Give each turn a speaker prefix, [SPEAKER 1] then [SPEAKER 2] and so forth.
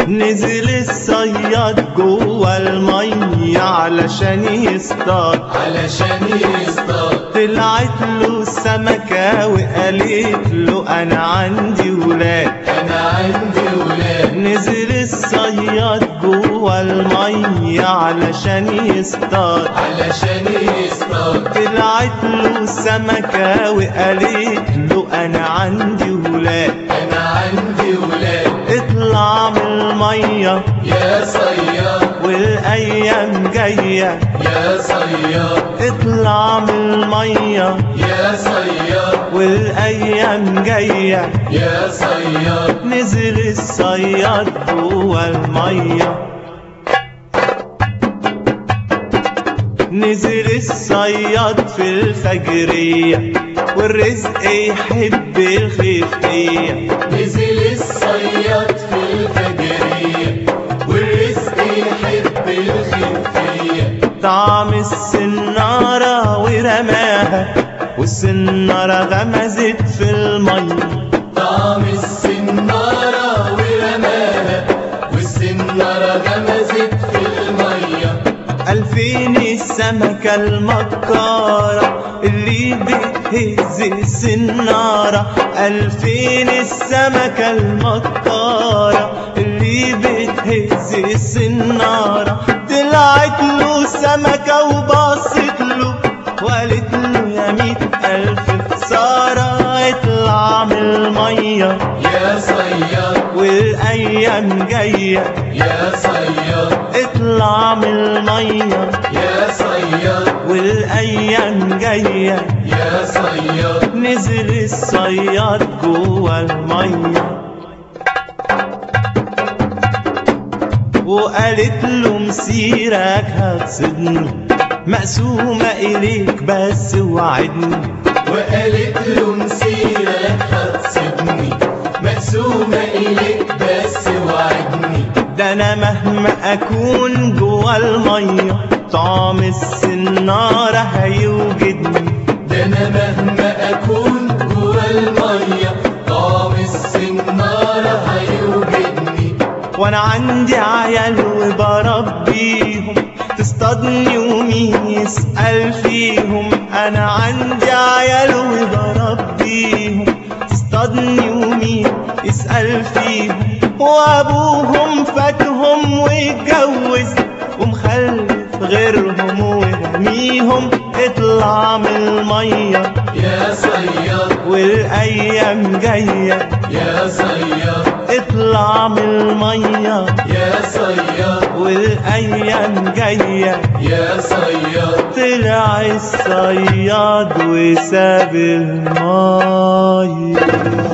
[SPEAKER 1] نزل الصياد جوه المية علشان يصطاد
[SPEAKER 2] علشان يصطاد
[SPEAKER 1] طلعت له السمكة وقالت له أنا عندي ولاد
[SPEAKER 2] انا عندي ولاد
[SPEAKER 1] نزل الصياد جوه المية علشان يصطاد
[SPEAKER 2] علشان يصطاد
[SPEAKER 1] طلعت له السمكة وقالت له أنا عندي ولاد
[SPEAKER 2] انا عندي ولاد
[SPEAKER 1] اطلع من المية
[SPEAKER 2] يا صياد
[SPEAKER 1] والأيام جاية
[SPEAKER 2] يا صياد
[SPEAKER 1] اطلع من المية
[SPEAKER 2] يا صياد
[SPEAKER 1] والأيام جاية
[SPEAKER 2] يا صياد
[SPEAKER 1] نزل الصياد جوه المية نزل الصياد في الفجرية والرزق يحب الخفية
[SPEAKER 2] نزل الصياد في الفجرية والرزق يحب الخفية
[SPEAKER 1] طعم السنارة ورماها والسنارة غمزت في المية
[SPEAKER 2] طعم السنارة ورماها والسنارة غمزت في المية
[SPEAKER 1] ألفين السمكة المكارة اللي بتهز السنارة ألفين السمكة المكارة اللي بتهز السنارة طلعت له سمكة وبصت له وقالت له يا ميت ألف خسارة اطلع من المية
[SPEAKER 2] يا صياد
[SPEAKER 1] والأيام جاية
[SPEAKER 2] يا صياد
[SPEAKER 1] اطلع من المية
[SPEAKER 2] يا صياد
[SPEAKER 1] والايام جايه
[SPEAKER 2] يا صياد
[SPEAKER 1] نزل الصياد جوه الميه وقالت له مسيرك هتصدني مقسومة إليك بس وعدني
[SPEAKER 2] وقالت له مسيرك هتصدني مقسومة إليك بس وعدني
[SPEAKER 1] ده أنا مهما أكون جوه المية طعم السنارة هيوجدني
[SPEAKER 2] ده أنا مهما أكون جوا المية طعم السنارة هيوجدني
[SPEAKER 1] وانا عندي عيال وبربيهم تصطادني ومين يسأل فيهم انا عندي عيال وبربيهم تصطادني ومين يسأل فيهم وابوهم فاتهم واتجوز ومخلف غيرهم ورميهم اطلع من الميه
[SPEAKER 2] يا صياد
[SPEAKER 1] والايام جايه
[SPEAKER 2] يا صياد
[SPEAKER 1] اطلع من الميه
[SPEAKER 2] يا صياد
[SPEAKER 1] والايام جايه
[SPEAKER 2] يا صياد
[SPEAKER 1] طلع الصياد وساب المايه